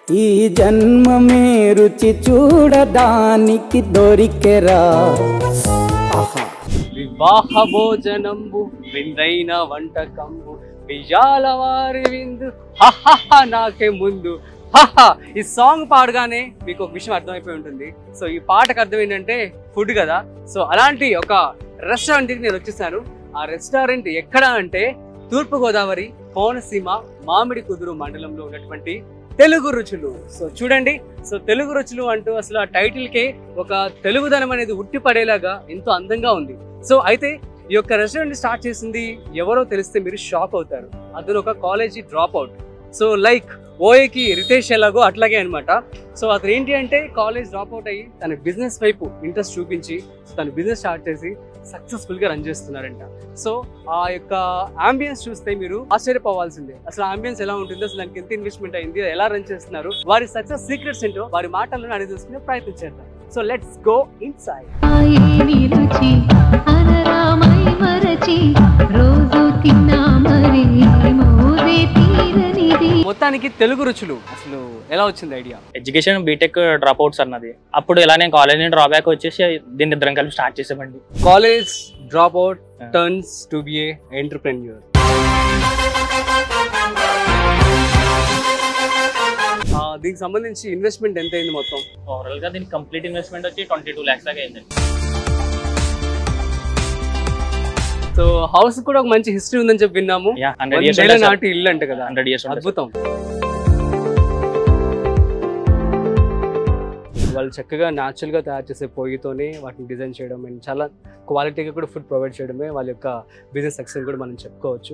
ఈ జన్మమే రుచి చూడడానికి దొరికెరా ఆహా వివాహ భోజనంబు విందైన వంటకంబు విజాల వారి విందు హహహ నాకే ముందు హహ ఈ సాంగ్ పాడగానే మీకు ఒక విషయం అర్థమైపోయి ఉంటుంది సో ఈ పాటకు అర్థం ఏంటంటే ఫుడ్ కదా సో అలాంటి ఒక రెస్టారెంట్ కి నేను వచ్చేసాను ఆ రెస్టారెంట్ ఎక్కడ అంటే తూర్పు గోదావరి కోనసీమ మామిడి కుదురు మండలంలో ఉన్నటువంటి తెలుగు రుచులు సో చూడండి సో తెలుగు రుచులు అంటూ అసలు ఆ టైటిల్ కే ఒక తెలుగుదనం అనేది ఉట్టిపడేలాగా ఎంతో అందంగా ఉంది సో అయితే ఈ యొక్క రెస్టారెంట్ స్టార్ట్ చేసింది ఎవరో తెలిస్తే మీరు షాక్ అవుతారు అతను ఒక college drop out so like ఓఏకి రితేష్ ఎలాగో అట్లాగే అన్నమాట సో అతను ఏంటి అంటే కాలేజ్ డ్రాప్ అవుట్ అయ్యి తన బిజినెస్ వైపు ఇంట్రెస్ట్ చూపించి తన బిజినెస్ స్టార్ట్ చేసి సక్సెస్ఫుల్ గా రన్ చేస్తున్నారంట సో ఆ యొక్క అంబియన్స్ చూస్తే మీరు ఆశ్చర్యపోవాల్సిందే అసలు అంబియన్స్ ఎలా ఉంటుంది అసలు దానికి ఎంత ఇన్వెస్ట్మెంట్ అయింది ఎలా రన్ చేస్తున్నారు వారి సక్సెస్ సీక్రెట్స్ ఏంటో వారి మాటలను అడిగి తెలుసుకునే ప్రయత్నం చేద్దాం so let's go inside ఏమి రుచి అనరామై మరచి రోజు తిన్నా మరి మోదే తీరనిది మొత్తానికి తెలుగు రుచులు అసలు ఎలా వచ్చింది idea education BTech drop outs అన్నది అప్పుడు ఇలా నేను కాలేజ్ నుంచి డ్రాప్ బ్యాక్ వచ్చేసి దీన్ని ఇద్దరం కలిపి స్టార్ట్ చేసామండి college drop out turns to be a entrepreneur దీనికి సంబంధించి ఇన్వెస్ట్మెంట్ ఎంత అయింది మొత్తం ఓవరాల్ గా దీనికి కంప్లీట్ ఇన్వెస్ట్మెంట్ వచ్చి ట్వంటీ టూ ల్యాక్స్ దాకా అయిందండి సో హౌస్ కూడా ఒక మంచి హిస్టరీ ఉందని చెప్పి విన్నాము యా హండ్రెడ్ ఇయర్స్ వందేళ్ల నాటి ఇల్లు అంట కదా హండ్రెడ్ ఇయర్స్ అద్భుతం వాళ్ళు చక్కగా న్యాచురల్ గా తయారు చేసే పొయ్యితోనే వాటిని డిజైన్ చేయడం అండ్ చాలా క్వాలిటీగా కూడా ఫుడ్ ప్రొవైడ్ చేయడమే వాళ్ళ యొక్క బిజినెస్ సక్సెస్ కూడా మనం చెప్పుకోవచ్చు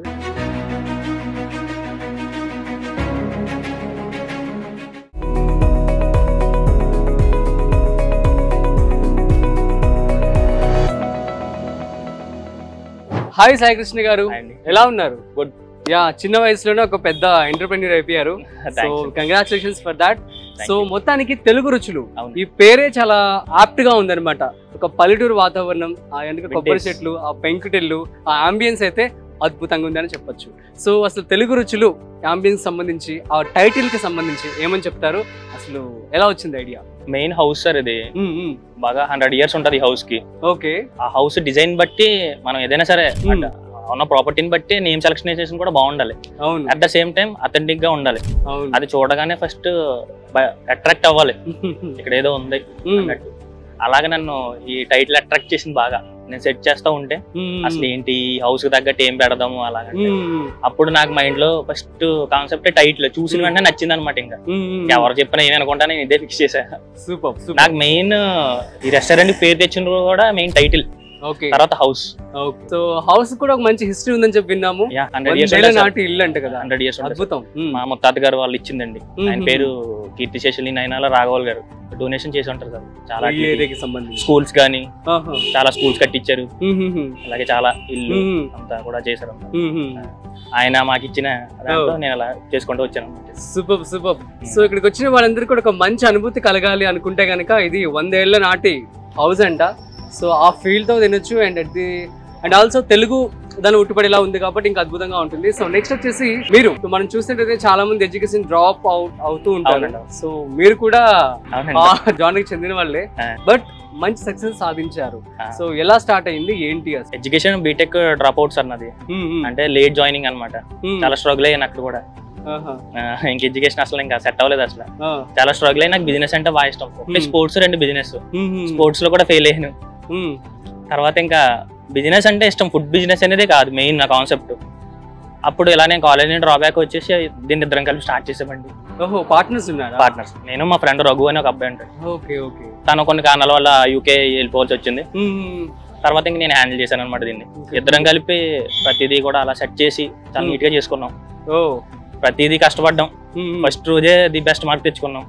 హాయ్ సాయి కృష్ణ గారు ఎలా ఉన్నారు గుడ్ యా చిన్న వయసులోనే ఒక పెద్ద ఎంటర్ప్రెన్యూర్ అయిపోయారు so congratulations for that so మొత్తానికి తెలుగు రుచులు అవును. ఈ పేరే చాలా ఆప్ట్ గా ఉందన్నమాట ఒక పల్లెటూరు వాతావరణం ఆ వెనక కొబ్బరి Vintage. చెట్లు ఆ పెంకుటిల్లు ఆ అంబియన్స్ అయితే అద్భుతంగా ఉందని చెప్పొచ్చు సో అసలు తెలుగు రుచులు అంబియన్స్ సంబంధించి ఆ టైటిల్ కి సంబంధించి ఏమని చెప్తారు అసలు ఎలా వచ్చింది ఐడియా మెయిన్ హౌస్ సార్ ఇది బాగా హండ్రెడ్ ఇయర్స్ ఉంటది ఈ హౌస్ కి ఓకే ఆ హౌస్ డిజైన్ బట్టి మనం ఏదైనా సరే Hmm. అంటే ఉన్న ప్రాపర్టీని బట్టి నేమ్ సెలక్షనైజేషన్ కూడా బాగుండాలి అవును at the same time authentic గా ఉండాలి అవును అది చూడగానే ఫస్ట్ అట్రాక్ట్ అవ్వాలి ఇక్కడ ఏదో ఉంది మ్మ్. అన్నట్టు అలాగే నన్ను ఈ టైటిల్ అట్రాక్ట్ చేసింది బాగా నేను సెట్ చేస్తా ఉంటే మ్మ్. అసలు ఏంటి హౌస్ కి తగ్గట్టు ఏం పెడదాము అలాగంటే మ్మ్. అప్పుడు నాకు మైండ్ లో ఫస్ట్ కాన్సెప్ట్ టైటిల్ చూసిన Hmm. వెంటనే నచ్చింది అనమాట ఇంకా మ్మ్. ఎవరు చెప్పినా ఏమి అనుకుంటా నేను ఇదే ఫిక్స్ చేశా సూపర్ సూపర్ నాకు మెయిన్ ఈ రెస్టారెంట్ పేరు తెచ్చిన కూడా మెయిన్ టైటిల్ ఓకే తర్వాత హౌస్ ఓకే సో హౌస్ కూడా ఒక మంచి హిస్టరీ ఉందని చెప్పి విన్నాము హండ్రెడ్ ఇయర్స్ వందేళ్ల నాటి ఇల్లు అంట కదా హండ్రెడ్ ఇయర్స్ అద్భుతం మ్మ్. మా ముత్తాత గారు వాళ్ళు ఇచ్చిందండి ఆయన మ్మ్. పేరు కీర్తి శేషలి నయనాల రాఘవల్ గారు డొనేషన్ చేసి ఉంటారు సార్ చాలా ఈ ఏరియాకి సంబంధించి స్కూల్స్ కానీ ఆహా. చాలా స్కూల్స్ కట్టించారు మ్మ్. అలాగే చాలా ఇల్లు మ్మ్. అంతా కూడా చేశారు అన్నమాట. మ్మ్. ఆయన మాకు ఇచ్చిన దాంతో Oh. నేను అలా చేసుకుంటూ వచ్చాను అన్నమాట. సూపర్ సూపర్ సో ఇక్కడికి వచ్చిన వాళ్ళందరికీ కూడా ఒక మంచి అనుభూతి కలగాలి అనుకుంటే గనక ఇది వందేళ్ల నాటి హౌస్ అంట సో ఆ ఫీల్ తో తినొచ్చు and at the and also Telugu దాని ఉట్టుపడేలా ఉంది కాబట్టి ఇంకా అద్భుతంగా ఉంటుంది సో నెక్స్ట్ వచ్చేసి మీరు మనం చూసినట్టయితే చాలా మంది ఎడ్యుకేషన్ డ్రాప్ అవుట్ అవుతూ ఉంటారు అవునండి. సో మీరు కూడా అవునండి ఆ జాన్కి చెందిన వాళ్ళే ఆ. బట్ మంచి సక్సెస్ సాధించారు ఆ. సో ఎలా స్టార్ట్ అయింది ఏంటి అసలు ఎడ్యుకేషన్ బీటెక్ డ్రాప్ అవుట్స్ అన్నది మ్మ్, మ్మ్. అంటే లేట్ జాయినింగ్ అన్నమాట మ్మ్. చాలా స్ట్రగుల్ అయ్యాను అక్కడ కూడా ఆహా. ఆ, ఇంక ఎడ్యుకేషన్ అసలు ఇంకా సెట్ అవ్వలేదు అసలు ఆ. చాలా స్ట్రగుల్ అయ్యి నాకు బిజినెస్ అంటే బాగా ఇష్టం ఒకటి Hmm. స్పోర్ట్స్ రెండు బిజినెస్ మ్మ్, మ్మ్. స్పోర్ట్స్ లో కూడా ఫెయిల్ అయ్యాను మ్మ్. తర్వాత ఇంకా బిజినెస్ అంటే ఇష్టం ఫుడ్ బిజినెస్ అనేది కాదు మెయిన్ నా కాన్సెప్ట్ అప్పుడు ఇలా నేను కాలేజ్ నుంచి డ్రాబ్యాక్ వచ్చేసి దీన్ని ఇద్దరం కలిపి స్టార్ట్ చేసామండి ఓహో పార్ట్నర్స్ ఉన్నారా పార్ట్నర్స్ నేను మా ఫ్రెండ్ రఘు అని ఒక అబ్బాయి ఉంటాడు ఓకే ఓకే తను కొన్ని కారణాల వల్ల యూకే వెళ్ళిపోవాల్సి వచ్చింది తర్వాత ఇంక నేను హ్యాండిల్ చేశాను అనమాట దీన్ని ఇద్దరం కలిపి ప్రతిదీ కూడా అలా సెట్ చేసి చాలా Hmm. నీట్ గా చేసుకున్నాం ఓ ప్రతిదీ కష్టపడ్డాం ఫస్ట్ రోజే ది బెస్ట్ మార్క్ తెచ్చుకున్నాం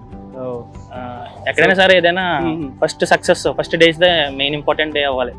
ఆ, ఎక్కడైనా సరే ఏదైనా Hmm. First success first days the main important day అవ్వాలి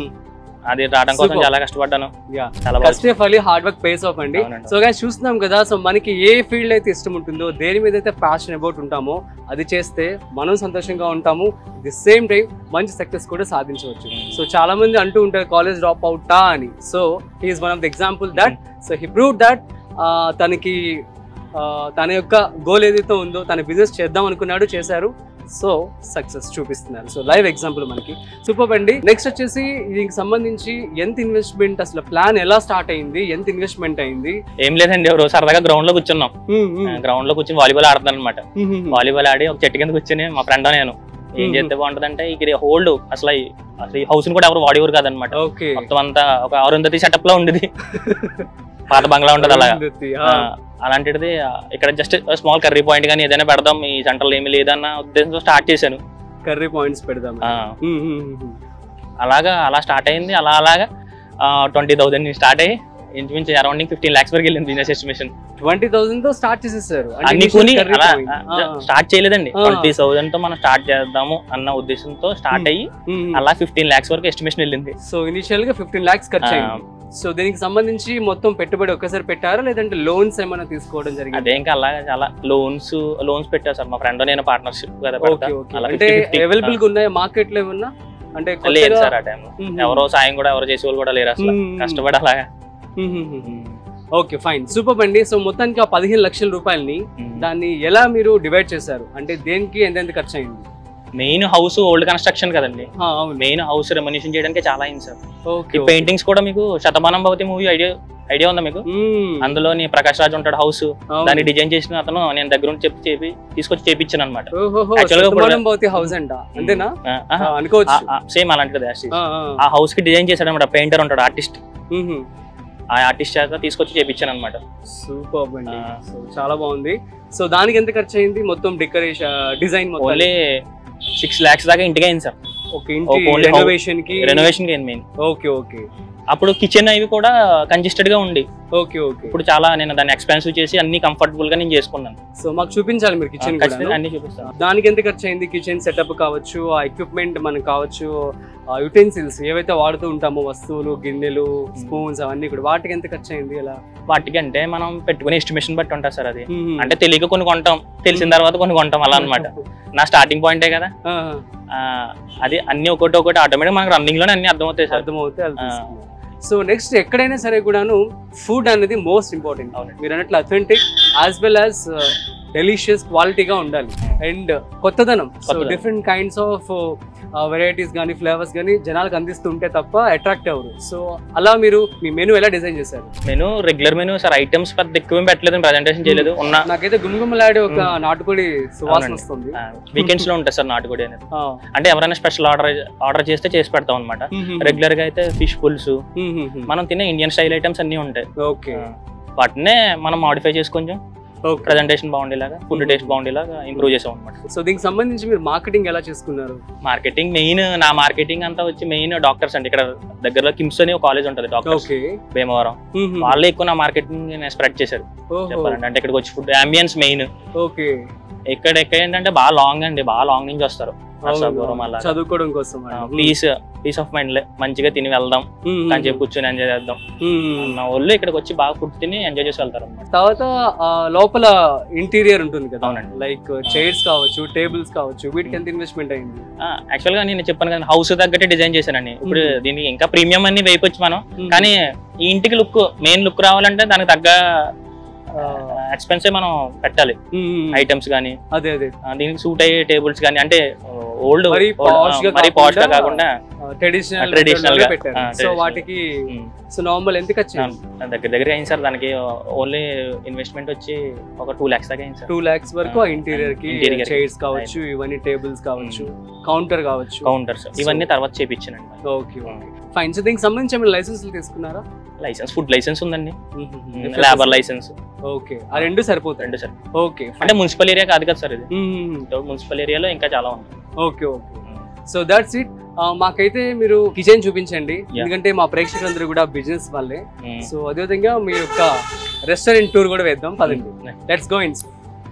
అది రావడం కోసం Super. చాలా కష్టపడ్డాను యా చాలా బాగా first of all hard work pays off అండి అవునండి. సో గాయస్ చూస్తున్నాం కదా సో మనకి ఏ ఫీల్డ్ అయితే ఇష్టం ఉంటుందో దేని మీద అయితే ప్యాషన్ అబౌట్ ఉంటామో అది చేస్తే మనం సంతోషంగా ఉంటాము ది సేమ్ టైం మంచి సక్సెస్ కూడా సాధించవచ్చు సో చాలా మంది అంటూ ఉంటారు కాలేజ్ డ్రాప్ అవుటా అని so he's one of the example that so he prove that తనకి ఆ, తన యొక్క గోల్ ఏదైతే ఉందో తన బిజినెస్ చేద్దాం అనుకున్నాడు చేశారు సో సక్సెస్ చూపిస్తున్నారు సో లైవ్ ఎగ్జాంపుల్ మనకి సూపర్ అండి నెక్స్ట్ వచ్చేసి దీనికి సంబంధించి ఎంత ఇన్వెస్ట్మెంట్ అసలు ప్లాన్ ఎలా స్టార్ట్ అయింది ఎంత ఇన్వెస్ట్మెంట్ అయింది ఏం లేదండి ఎవరు సరదాగా గ్రౌండ్ లో కూర్చున్నాం మ్మ్, మ్మ్. గ్రౌండ్ లో కూర్చొని వాలీబాల్ ఆడుతున్నాను అనమాట మ్మ్, మ్మ్. వాలీబాల్ ఆడి ఒక చెట్టు కింద కూర్చొని మా ఫ్రెండ్ నేను ఏం మ్మ్. చేస్తే బాగుంటది అంటే ఇక్కడ హోల్డ్ అసలు ఈ- అసలు ఈ హౌస్ ని కూడా ఎవరు వాడేవారు కాదనమాట ఓకే మొత్తం అంతా ఒక అరుంధతి సెటప్ లో ఉండేది పాత బంగ్లా ఉంటది అలాగా అరుంధతి, ఆ, ఆ. అలాంటిది ఆ, ఇక్కడ జస్ట్ స్మాల్ కర్రీ పాయింట్ కానీ ఏదైనా పెడదాం ఈ సెంటర్ ఏమి లేదన్న ఉద్దేశంతో స్టార్ట్ చేశాను కర్రీ పాయింట్స్ పెడదాం ఆ, మ్మ్, మ్మ్, మ్మ్. అలాగా అలా స్టార్ట్ అయింది అలా అలాగా ట్వంటీ థౌసండ్ స్టార్ట్ అయ్యి ఇంచుమించు అరౌండింగ్ ఫిఫ్టీన్ లాక్స్ వరకు వెళ్ళింది బిజినెస్ ఎస్టిమేషన్ ట్వంటీ థౌసండ్ తో స్టార్ట్ చేసేసారు అంటే అన్ని initial కొని curry అలా point. ఆ, స్టార్ట్ చేయలేదండి ఆ. ట్వంటీ థౌసండ్ తో మనం స్టార్ట్ చేద్దాము అన్న ఉద్దేశంతో స్టార్ట్ అయ్యి మ్మ్. అలా ఫిఫ్టీన్ లాక్స్ వరకు ఎస్టిమేషన్ వెళ్ళింది సో ఇనిషియల్ గా ఫిఫ్టీన్ లాక్స్ ఖర్చు ఆ, అయింది సో దీనికి సంబంధించి మొత్తం పెట్టుబడి ఒక్కసారి పెట్టారా లేదంటే లోన్స్ ఏమైనా తీసుకోవడం జరిగింది అదే ఇంకా అలా చాలా లోన్స్ లోన్స్ పెట్టారు సార్ మా ఫ్రెండ్ నేను పార్ట్నర్షిప్ కదా ఓకే పెడతా. ఓకే అలా అంటే 50-50. అవైలబుల్ గా ఉన్నాయా మార్కెట్ లో ఏమన్నా అంటే ఆ, లేదు సార్ ఆ టైంలో మ్మ్. ఎవరో సాయం కూడా ఎవరు చేసే వాళ్ళు కూడా లేరు అసలు మ్మ్. కష్టపడి అలాగా ఓకే ఫైన్ సూపర్ అండి సో మొత్తానికి ఆ పదిహేను లక్షల రూపాయలని మ్మ్. దాన్ని ఎలా మీరు డివైడ్ చేశారు అంటే దేనికి ఎంతెంత ఖర్చు అయింది మెయిన్ హౌస్ ఓల్డ్ కన్స్ట్రక్షన్ కదండి ఆ, అవును మెయిన్ హౌస్ రెమల్యూషన్ చేయడానికి చాలా అయింది సార్ ఓకే ఈ పెయింటింగ్స్ కూడా మీకు శతమానం భవతి మూవీ ఐడియా ఐడియా ఉందా మీకు అందులోని ప్రకాష్ రాజ్ ఉంటాడు హౌస్ దాన్ని డిజైన్ చేసిన అతను నేను దగ్గర ఉండి చెప్పి చెప్పి తీసుకొచ్చి చేపించాను అనమాట Actually గా ఇప్పుడు- భవతి హౌస్ అంట అంతేనా ఆ, అనుకోవచ్చు సేమ్ అలాంటిది యాస్ ఆ, ఆ. ఆ హౌస్ కి డిజైన్ చేశాడు అనమాట పెయింటర్ ఉంటాడు ఆర్టిస్ట్ మ్మ్. ఆ ఆర్టిస్ట్ చేత తీసుకొచ్చి చేపించాను అనమాట సూపర్ అండి ఆ. సో చాలా బాగుంది సో దానికి ఎంత ఖర్చు అయింది మొత్తం డెకరేషన్ డిజైన్ మొత్తం ఓన్లీ సిక్స్ లాక్స్ దాకా ఇంటికి అయింది సార్ ఒక ఇంటి only house- రెనోవేషన్ కి రెనోవేషన్ కి అయింది మెయిన్ ఓకే ఓకే అప్పుడు కిచెన్ అవి కూడా కంజెస్టెడ్ గా ఉండి ఓకే ఓకే ఇప్పుడు చాలా నేను దాన్ని ఎక్స్పెన్సివ్ చేసి అన్ని కంఫర్టబుల్ గా నేను చేసుకున్నాను సో మాకు చూపించాలి మీరు కిచెన్ ఖచ్చితంగా అన్ని చూపిస్తాను దానికి ఎంత ఖర్చు అయింది కిచెన్ సెటప్ కావచ్చు ఆ ఎక్విప్మెంట్ మనకు కావచ్చు ఆ యుటెన్సిల్స్ ఏవైతే వాడుతూ ఉంటామో వస్తువులు గిన్నెలు స్పూన్స్ అవన్నీ కూడా వాటికి ఎంత ఖర్చు అయింది ఇలా వాటికి అంటే మనం పెట్టుకునే ఎస్టిమేషన్ బట్టి ఉంటుంది సార్ అది మ్మ్. అంటే తెలియక కొన్ని కొంటాం తెలిసిన తర్వాత కొన్ని కొంటాం అలా అన్నమాట నా స్టార్టింగ్ పాయింటే కదా ఆ, ఆ, అది అన్ని ఒకటి ఒకటి ఆటోమేటిక్ మనకు రన్నింగ్ లోనే అన్ని అర్థమవుతాయి సార్ అర్థమవుతే అది తీసుకున్నాం. సో నెక్స్ట్ ఎక్కడైనా సరే కూడాను ఫుడ్ అనేది మోస్ట్ ఇంపార్టెంట్ అవునండి. మీరు అన్నట్లు authentic as well as delicious క్వాలిటీగా ఉండాలి అండ్ కొత్తదనం సో కొత్తదనం. డిఫరెంట్ కైండ్స్ ఆఫ్ వెరైటీస్ కానీ ఫ్లేవర్స్ కానీ జనాలకు అందిస్తుంటే తప్ప అట్రాక్ట్ అవ్వరు సో అలా మీరు మీ మెనూ ఎలా డిజైన్ చేశారు menu regular menu sir items పెద్ద ఎక్కువ ఏం పెట్టలేదు ప్రజెంటేషన్ చేయలేదు ఉన్న నాకైతే గుమగుమలాడే ఒక మ్మ్. నాటుకోడి సువాసన అవునండి. వస్తుంది వీకెండ్స్ లో ఉంటుంది సార్ నాటుకోడి అనేది ఆ. అంటే ఎవరైనా స్పెషల్ ఆర్డర్ ఆర్డర్ చేస్తే చేసి పెడతాం అనమాట రెగ్యులర్ గా అయితే ఫిష్ పులుసు మ్మ్, మ్మ్, మ్మ్. మనం తినే ఇండియన్ స్టైల్ ఐటమ్స్ అన్ని ఉంటాయి ఓకే ఆ, వాటినే మనం మాడిఫై చేసి కొంచెం ఓకే ప్రజెంటేషన్ బాగుండేలాగా ఫుడ్ టేస్ట్ బాగుండేలాగా ఇంప్రూవ్ చేసాం అనమాట సో దీనికి సంబంధించి మీరు మార్కెటింగ్ ఎలా చేసుకున్నారు మార్కెటింగ్ మెయిన్ నా మార్కెటింగ్ అంతా వచ్చి మెయిన్ డాక్టర్స్ అండి ఇక్కడ దగ్గరలో కిమ్స్ అని ఒక కాలేజ్ ఉంటుంది డాక్టర్స్ ఓకే భీమవరం వాళ్ళే ఎక్కువ నా మార్కెటింగ్ స్ప్రెడ్ చేశారు చెప్పాలంటే అంటే ఇక్కడికి వచ్చి ఫుడ్ అంబియన్స్ మెయిన్ ఓకే ఇక్కడ ఎక్కడ ఏంటంటే బాగా లాంగ్ అండి బాగా లాంగ్ నుంచి వస్తారు నర్సాపురం అలా చదువుకోవడం కోసం పీస్ పీస్ ఆఫ్ మైండ్ మంచిగా తిని వెళ్దాం అని చెప్పి కూర్చొని ఎంజాయ్ చేద్దాం నా వాళ్ళు ఇక్కడికి వచ్చి బాగా ఫుడ్ తిని ఎంజాయ్ చేసి వెళ్తారు అనమాట తర్వాత ఆ, లోపల ఇంటీరియర్ ఉంటుంది కదా అవునండి. లైక్ చైర్స్ కావచ్చు టేబుల్స్ కావచ్చు వీటికి ఎంత ఇన్వెస్ట్మెంట్ అయింది యాక్చువల్ గా నేను చెప్పాను కదా హౌస్ తగ్గట్టే డిజైన్ చేశానండి ఇప్పుడు Mhm. దీనికి ఇంకా ప్రీమియం అన్ని వేయకొచ్చు మనం కానీ ఈ ఇంటికి లుక్ మెయిన్ లుక్ రావాలంటే దానికి తగ్గ ఎక్స్పెన్సే మనం పెట్టాలి మ్మ్. ఐటమ్స్ కానీ అదే అదే దీనికి సూట్ అయ్యే టేబుల్స్ కానీ అంటే ఓల్డ్ మరీ posh గా మరీ పాష్ గా కాకుండా, కాకుండా ట్రెడిషనల్ Traditional గా. పెట్టారు ఆ, సో traditional. వాటికి ఉమ్, సో నార్మల్ ఎంత ఖర్చు నా దగ్గర దగ్గర అయింది సార్ దానికి ఓన్లీ ఇన్వెస్ట్మెంట్ వచ్చి ఒక టూ లాక్స్ దాకా అయింది సార్ టూ లాక్స్ వరకు ఆ ఆ, ఇంటీరియర్ కి interior కి. చైర్స్ కావచ్చు ఇవన్నీ టేబుల్స్ కావచ్చు కౌంటర్ కావచ్చు కౌంటర్స్ ఇవన్నీ తర్వాత చేపించానండి ఓకే ఓకే ఫైన్ సో దీనికి సంబంధించి ఏమైనా లైసెన్స్ తీసుకున్నారా లైసెన్స్ ఫుడ్ లైసెన్స్ ఉందండి లేబర్ లైసెన్స్ ఓకే ఆ రెండు సరిపోతాయి రెండు సార్ ఓకే అంటే మున్సిపల్ ఏరియా కాదు కదా సార్ ఇది మున్సిపల్ ఏరియాలో ఇంకా చాలా ఉంది okay okay so that's it మాకైతే మీరు కిచెన్ చూపించండి ఎందుకంటే మా ప్రేక్షకులందరూ కూడా బిజినెస్ వాళ్ళే ఉమ్. సో అదేవిధంగా మీ యొక్క రెస్టారెంట్ టూర్ కూడా వేద్దాం పదండి లెట్స్ గో ఇన్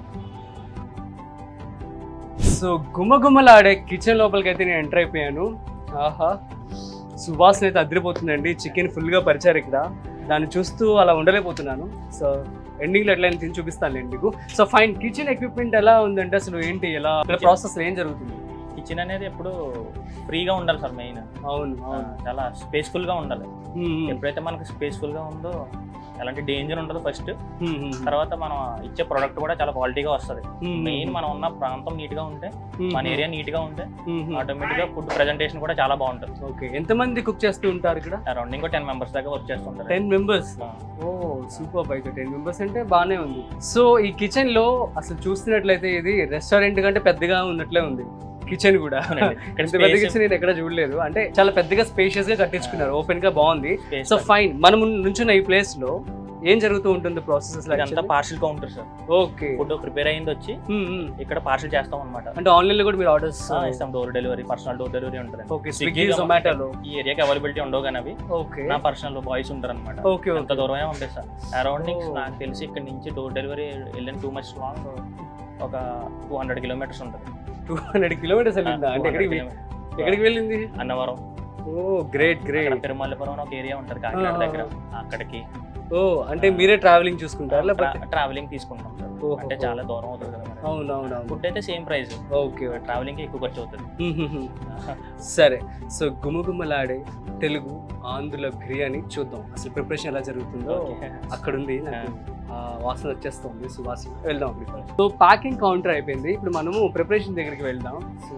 సో గుమ్మగుమ్మలాడే కిచెన్ లోపలికి అయితే నేను ఎంటర్ అయిపోయాను ఆహా సువాసన అయితే అదిరిపోతుందండి చికెన్ ఫుల్గా పరిచారు ఇక్కడ దాన్ని చూస్తూ అలా ఉండలేకపోతున్నాను సో ఎండింగ్లో ఎట్లా తిని చూపిస్తాను మీకు సో ఫైన్ కిచెన్ ఎక్విప్మెంట్ ఎలా ఉందంటే అసలు ఏంటి ఎలా ప్రాసెస్ ఏం జరుగుతుంది కిచెన్ అనేది ఎప్పుడు ఫ్రీగా ఉండాలి సార్ మెయిన్ అవును అవును చాలా స్పేస్ఫుల్ గా ఉండాలి మ్మ్. ఎప్పుడైతే మనకు స్పేస్ఫుల్ గా ఉందో ఎలాంటి డేంజర్ ఉండదు ఫస్ట్ తర్వాత మనం ఇచ్చే ప్రొడక్ట్ కూడా చాలా క్వాలిటీగా వస్తుంది మెయిన్ మనం ఉన్న ప్రాంతం నీట్ గా ఉంటే మన ఏరియా నీట్ గా ఉంటే ఆటోమేటిక్ గా ఫుడ్ ప్రెజెంటేషన్ కూడా చాలా బాగుంటుంది ఓకే ఎంత మంది కుక్ చేస్తూ ఉంటారు ఇక్కడ అరౌండ్ ఇంకో టెన్ మెంబర్స్ దాకా వర్క్ చేస్తుంటారు టెన్ మెంబర్స్ ఓ సూపర్ అయితే టెన్ మెంబర్స్ అంటే బాగానే ఉంది సో ఈ కిచెన్ లో అసలు చూస్తున్నట్లయితే ఇది రెస్టారెంట్ కంటే పెద్దగా ఉన్నట్లే ఉంది కిచెన్ కూడా అవునండి. ఇక్కడ ఇంత పెద్ద space- కిచెన్ నేను ఎక్కడ చూడలేదు అంటే చాలా పెద్దగా స్పేషియస్ గా కట్టించుకున్నారు ఓపెన్ గా బాగుంది space సో ఉంది. ఫైన్ మనం నుంచున్న ఈ ప్లేస్ లో ఏం జరుగుతూ ఉంటుంది ప్రాసెస్ ఇదంతా parcel counter sir okay food prepare అయింది వచ్చి ఇక్కడ పార్సల్ చేస్తాం అనమాట అంటే ఆన్లైన్ లో కూడా మీరు ఆర్డర్స్ ఇస్తాం door delivery personal door delivery ఉంటుంది ఓకే స్విగ్గీ Swiggy, జొమాటోలో ఈ ఏరియాకి అవైలబిలిటీ ఉండవు కానీ అవి ఓకే నా పర్సనల్ బాయ్స్ ఉంటారు అనమాట ఓకే ఎంత దూరమే ఉంటాయి సార్ అరౌండింగ్ Oh. నాకు తెలిసి ఇక్కడ నుంచి డోర్ డెలివరీ వెళ్ళిన టూ మచ్ లాంగ్ ఒక టూ హండ్రెడ్ కిలోమీటర్స్ ఉంటుంది టూ హండ్రెడ్ కిలోమీటర్స్ వెళ్ళిందా అంటే 200 ఎక్కడికి kilometers. ఎక్కడికి వెళ్ళింది అన్నవరం ఓ గ్రేట్ అక్కడ గ్రేట్ తిరుమలపురం అని ఒక ఏరియా ఉంటుంది కాకినాడ Ah. దగ్గర అక్కడికి ఓ అంటే మీరే ట్రావెలింగ్ చూసుకుంటారా లేకపోతే ట్రావెలింగ్ తీసుకుంటాం సార్ ఓహో. అంటే చాలా దూరం అవుతుంది కదా అవును అవును అవును ఫుడ్ అయితే సేమ్ ప్రైస్ ఓకే ట్రావెలింగ్ కి ఎక్కువ ఖర్చు అవుతుంది సరే సో గుమగుమలాడే తెలుగు ఆంధ్రుల బిర్యానీ చూద్దాం అసలు ప్రిపరేషన్ ఎలా జరుగుతుందో అక్కడ ఉంది నాకు ఆ వాసన వచ్చేస్తుంది సువాసన వెళ్దాం అక్కడికి సో ప్యాకింగ్ కౌంటర్ అయిపోయింది ఇప్పుడు మనము ప్రిపరేషన్ దగ్గరికి వెళ్దాం సో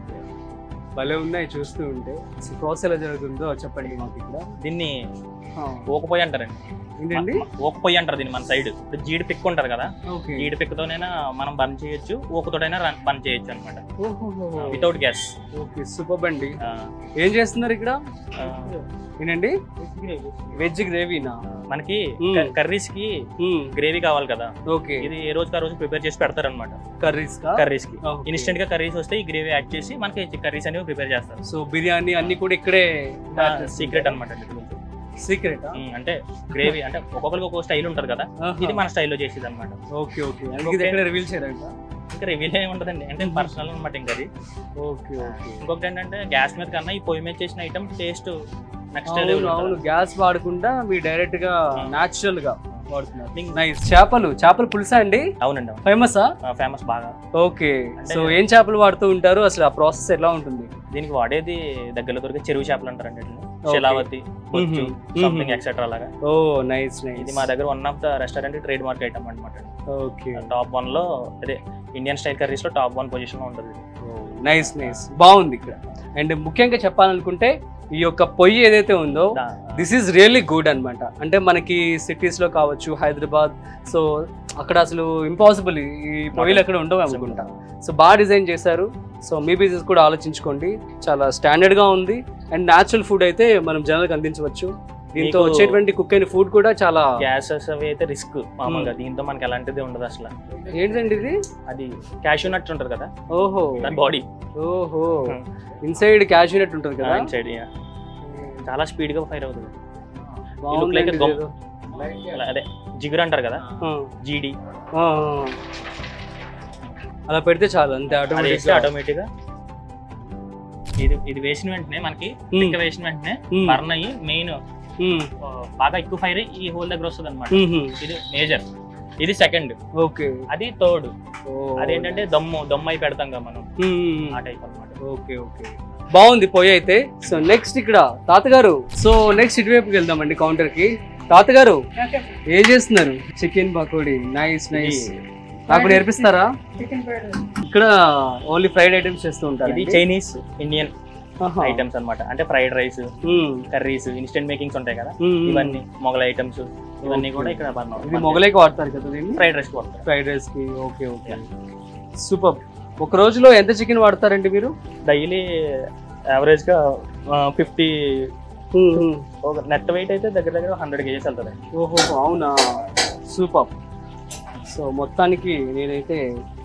భలే ఉన్నాయి చూస్తూ ఉంటే సో ప్రాసెస్ ఎలా జరుగుతుందో చెప్పండి మాకు ఇక్కడ దీన్ని ఆ, ఊకపోయి అంటారండి ఏంటండి ఊకపోయి అంటారు దీన్ని మన సైడ్ ఇప్పుడు జీడి పిక్ ఉంటారు కదా ఓకే జీడి పిక్కతోనైనా మనం బర్న్ చేయొచ్చు ఊకతోటైనా బర్న్ చేయొచ్చు అనమాట వితౌట్ గ్యాస్ ఓకే సూపర్ బండి ఏం చేస్తున్నారు ఇక్కడ ఏంటండి వెజ్ గ్రేవీనా మనకి Hmm. కర్రీస్ కి గ్రేవీ కావాలి కదా ఓకే ఇది ఏ రోజు ఆ రోజు ప్రిపేర్ చేసి పెడతారు అనమాట కర్రీస్ కా కర్రీస్ కి Okay. ఇన్స్టెంట్ గా కర్రీస్ వస్తే ఈ గ్రేవీ యాడ్ చేసి మనకి కర్రీస్ అనేవి ప్రిపేర్ చేస్తారు సో బిర్యానీ అన్ని కూడా ఇక్కడే సీక్రెట్ అనమాట సీక్రెట్ అంటే గ్రేవీ అంటే ఒక్కొక్కరికి ఒక్కొక్క స్టైల్ ఉంటుంది కదా ఇది మన స్టైల్లో చేసేది అనమాట ఓకే ఓకే ఇది ఎక్కడ రివీల్ చేయరంట ఇంకా రివీల్ ఏమి ఉంటదండి అంటే పర్సనల్ అనమాట ఇంకా అది ఓకే ఓకే ఇంకొకటి ఏంటంటే గ్యాస్ మీద కన్నా ఈ పొయ్యి మీద చేసిన ఐటమ్ టేస్ట్ నెక్స్ట్ అవును అవును గ్యాస్ వాడకుండా మీరు డైరెక్ట్ గా నాచురల్ గా వాడుతున్నారు మీకు- నైస్ చేపలు చేపల పులుసా అండి అవునండి అవును ఫేమసా ఫేమస్ బాగా ఓకే అంటే- సో ఏం చేపలు వాడుతూ ఉంటారు అసలు ఆ ప్రాసెస్ ఎలా ఉంటుంది దీనికి వాడేది దగ్గరలో దొరికే చెరువు చేపలు అంటారండి వీటిని. Okay. శిలావతి బొచ్చు Mhm. Something Mhm. ఎక్సెట్రా లాగా ఓ నైస్ ఇది నైస్ మా దగ్గర one of the restaurant trademark item అనమాట ఓకే టాప్ వన్ లో అదే ఇండియన్ స్టైల్ కర్రీస్ లో టాప్ వన్ పొజిషన్ లో ఉంటుంది నైస్ నైస్ బాగుంది ఇక్కడ అండ్ ముఖ్యంగా చెప్పాలనుకుంటే ఈ యొక్క పొయ్యి ఏదైతే ఉందో దా- దిస్ ఈజ్ రియల్లీ గుడ్ అన్నమాట అంటే మనకి cities లో కావచ్చు హైదరాబాద్ సో అక్కడ అసలు ఇంపాసిబుల్ ఈ పొయ్యిలు ఎక్కడ ఉండవు అనుకుంటా సో బాగా డిజైన్ చేశారు సో మీ బిజినెస్ కూడా ఆలోచించుకోండి చాలా స్టాండర్డ్ గా ఉంది అండ్ న్యాచురల్ ఫుడ్ అయితే మనం జనాలకు అందించవచ్చు దీంతో మీకు- వచ్చేటువంటి కుక్ అయిన ఫుడ్ కూడా చాలా గ్యాసెస్ అవి అయితే రిస్క్ మామూలుగా దీంతో మనకి ఎలాంటిది ఉండదు అసలు ఏంటండి ఇది అది క్యాషూ నట్ ఉంటుంది కదా ఓహో దాని బాడీ ఓహో ఇన్సైడ్ క్యాష్ ఉంటుంది కదా సైడ్ చాలా స్పీడ్ గా ఫైర్ అవుతుంది బాగుందండి like a ఇది gum. ఏదో. అలా అదే జిగురు అంటారు కదా ఆ, జీడి ఆ, ఆ. అలా పెడితే చాలు అంతే అది వేస్తే ఆటోమేటిక్ ఆటోమేటిక్ గా ఇది ఇది వేసిన వెంటనే మనకి ఇంకా వేసిన వెంటనే బర్న్ అయ్యి మెయిన్ బాగా ఎక్కువ ఫైర్ ఈ హోల్ దగ్గర వస్తుంది అనమాట ఇది మేజర్ ఇది సెకండ్ ఓకే అది థర్డ్ అదేంటంటే దమ్ము దమ్ము అయి పెడతాం కదా మనం ఆ టైప్ అనమాట ఓకే ఓకే బాగుంది పొయ్యి అయితే సో నెక్స్ట్ ఇక్కడ తాతగారు సో నెక్స్ట్ ఇటువైపుకి వెళ్దామండి కౌంటర్ కి తాతగారు ఏం చేస్తున్నారు చికెన్ పకోడీ నైస్ నైస్ నాకు నేర్పిస్తారా ఇక్కడ ఓన్లీ ఫ్రైడ్ ఐటమ్స్ చేస్తూ ఉంటారు ఇది చైనీస్ ఇండియన్ ఐటమ్స్ అన్నమాట అంటే fried rice curries instant makings ఉంటాయి కదా ఇవన్నీ మొగల ఐటమ్స్ ఇవన్నీ కూడా ఇక్కడ ఇది మొగలైకి వాడతారు కదా దీన్ని ఫ్రైడ్ రైస్ వాడతారు ఫ్రైడ్ రైస్ కి ఓకే ఓకే సూపర్ ఒక రోజులో ఎంత చికెన్ వాడతారండి మీరు డైలీ యావరేజ్ గా ఫిఫ్టీ ఒక నెట్ వెయిట్ అయితే దగ్గర దగ్గర హండ్రెడ్ కేజీస్ వెళ్తుంది ఓహో అవునా సూపర్ సో మొత్తానికి నేనైతే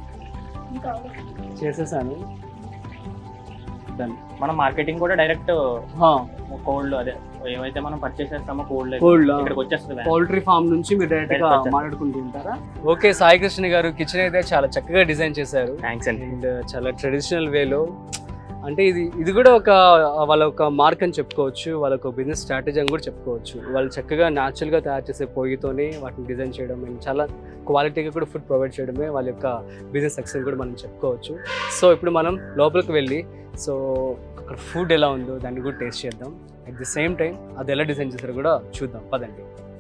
చేసేసాను Done. మనం మార్కెటింగ్ కూడా డైరెక్ట్ కోల్డ్ అదే ఏవైతే మనం పర్చేస్ చేస్తామో కోల్డ్ Cold ఆ? ఇక్కడికి వచ్చేస్తుంది పౌల్ట్రీ ఫామ్ నుంచి మీరు డైరెక్ట్ గా Direct వచ్చేస్తారు. మాట్లాడుకుంటూ ఉంటారా ఓకే సాయి కృష్ణ గారు కిచెన్ అయితే చాలా చక్కగా డిజైన్ చేశారు థ్యాంక్స్ అండి అండ్ చాలా ట్రెడిషనల్ వేలో అంటే ఇది ఇది కూడా ఒక వాళ్ళ ఒక మార్క్ అని చెప్పుకోవచ్చు వాళ్ళ ఒక బిజినెస్ స్ట్రాటజీ అని కూడా చెప్పుకోవచ్చు వాళ్ళు చక్కగా న్యాచురల్గా తయారు చేసే పొయ్యితోనే వాటిని డిజైన్ చేయడం అండ్ చాలా క్వాలిటీగా కూడా ఫుడ్ ప్రొవైడ్ చేయడమే వాళ్ళ యొక్క బిజినెస్ సక్సెస్ కూడా మనం చెప్పుకోవచ్చు సో ఇప్పుడు మనం లోపలికి వెళ్ళి సో అక్కడ ఫుడ్ ఎలా ఉందో దాన్ని కూడా టేస్ట్ చేద్దాం అట్ ది సేమ్ టైం అది ఎలా డిజైన్ చేస్తారో కూడా చూద్దాం పదండి